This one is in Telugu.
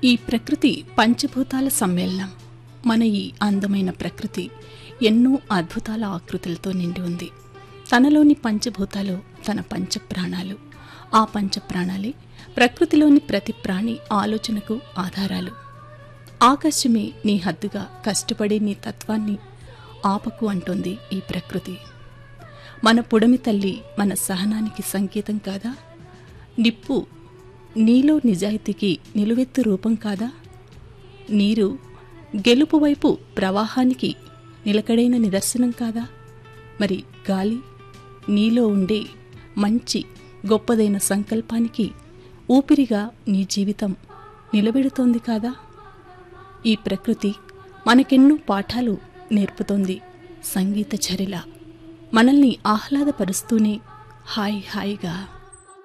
ఈ ప్రకృతి పంచభూతాల సమ్మేళనం మన ఈ అందమైన ప్రకృతి ఎన్నో అద్భుతాల ఆకృతులతో నిండి ఉంది తనలోని పంచభూతాలు తన పంచప్రాణాలు ఆ పంచప్రాణాలే ప్రకృతిలోని ప్రతి ప్రాణి ఆలోచనకు ఆధారాలు ఆకాశమే నీ హద్దుగా కష్టపడి నీ తత్వాన్ని ఆపకు అంటోంది ఈ ప్రకృతి మన పుడమి తల్లి మన సహనానికి సంకేతం కాదా నిప్పు నీలో నిజాయితీకి నిలువెత్తు రూపం కాదా నీరు గెలుపు వైపు ప్రవాహానికి నిలకడైన నిదర్శనం కాదా మరి గాలి నీలో ఉండే మంచి గొప్పదైన సంకల్పానికి ఊపిరిగా నీ జీవితం నిలబెడుతోంది కాదా ఈ ప్రకృతి మనకెన్నో పాఠాలు నేర్పుతోంది సంగీత చరిల మనల్ని ఆహ్లాదపరుస్తూనే హాయ్ హాయిగా